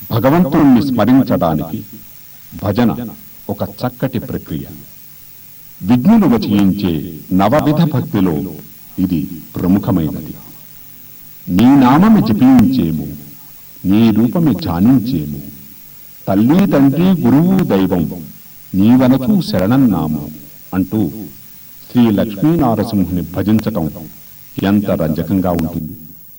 భగవంతుణ్ణి స్మరించడానికి భజన ఒక చక్కటి ప్రక్రియ విఘ్నులు వచయించే నవవిధ భక్తిలో ఇది ప్రముఖమైనది నీ నామమి జపించేము నీ రూపమి ధ్యానించేము తల్లి తండ్రి గురువు దైవం నీవనచు శరణన్నాము అంటూ శ్రీ లక్ష్మీనారసింహుని భజించటం ఎంత రంజకంగా ఉంటుంది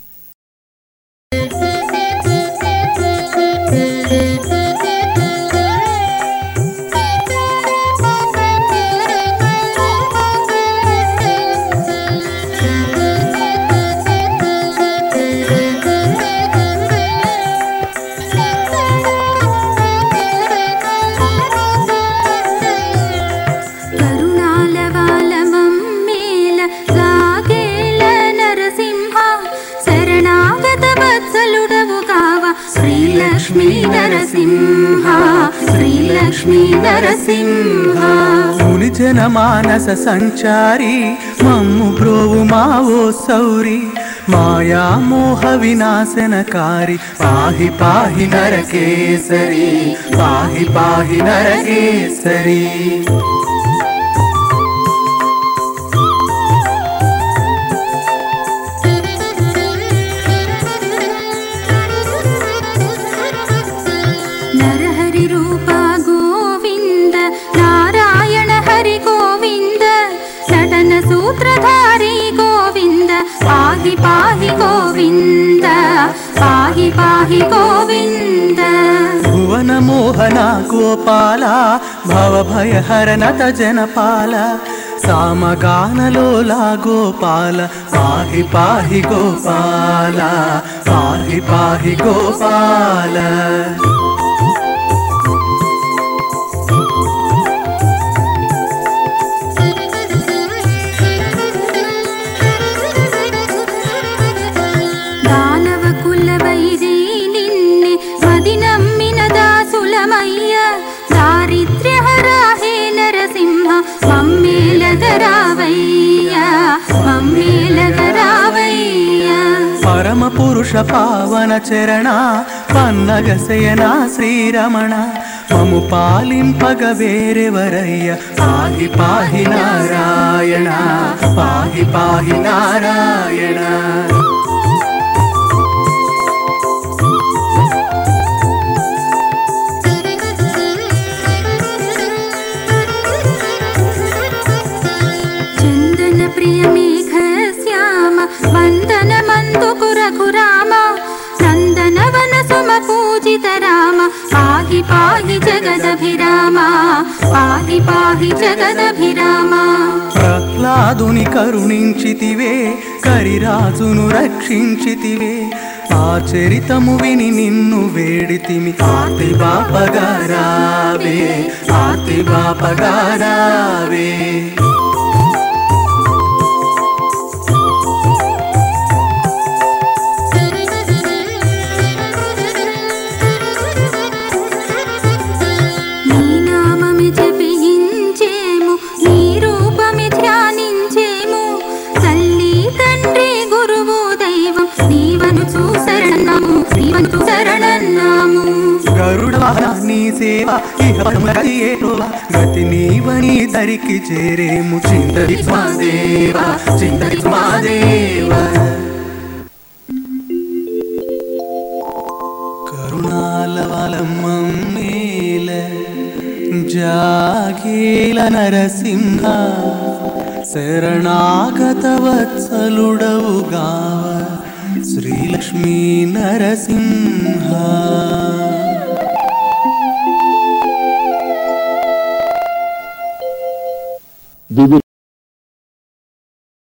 కరుణాలవాలమమ్మేల గాగేల నరసింహ శరణాగత వత్సలుడవు కావ శ్రీలక్ష్మీ నరసింహ శ్రీలక్ష్మీ నరసింహ మునిజన మానస సంచారి మమ్ము బ్రోవు మావో సౌరి మాయా మోహ వినాశనకారి పాహి పాహి నరకేసరి పాహి పాహి నరకేసరి నరహరి రూప గోవింద నారాయణ హరి గోవింద నటన సూత్రధారి గోవింద పాహి పాహి గోవింద పాహి పాహి గోవింద భువన మోహన గోపాల భవ భయ హరనత జనపాల సామగానలోలా గోపాల పాహి పాహి గోపాల పాహి పాహి గోపాల దానవ కుల వైరి నిన్నే మది నమ్మిన దాసులమయ్య దారిద్ర్య హరాహే నరసింహ మమ్మేలగరావయ్య మమ్మేలగరావయ్య పరమ పురుష పావన చరణ పన్నగ శయన శ్రీరమణ మము పాలింపగ వేరెవరయ్య పాహి పాహి నారాయణ పాహి పాహి నారాయణ చందన ప్రియ మేఘ శ్యామ వందన మందుకు రఘురామ నందన వన సుమ పూజిత రామ పాహి పాహి జగదభిరామ పాహి పాహి జగదభిరామ ప్రహ్లాదుని కరుణించితివే కరిరాజును రక్షించితివే ఆ చరితము విని నిన్ను వేడితిమి ఆతి బాపగారావే ఆతి బాపగారావే నీ నామమి జపించేము నీ రూపమి ధ్యానించేము తల్లి తండ్రి గురువు దైవం నీవను చూసరణము నీవను శరణన్నాము గరుడ వాహన నీ సేవ ఇహ పరముల గతి ఏటోవా గతి నీవని దరికి చేరేము చిందరి స్వాదేవ చిందరి స్వాదేవ కరుణాల వలమ్మేల జాగేల నరసింహ శరణాగత వత్సలుడవుగావ శ్రీలక్ష్మీ నరసింహ వివిధ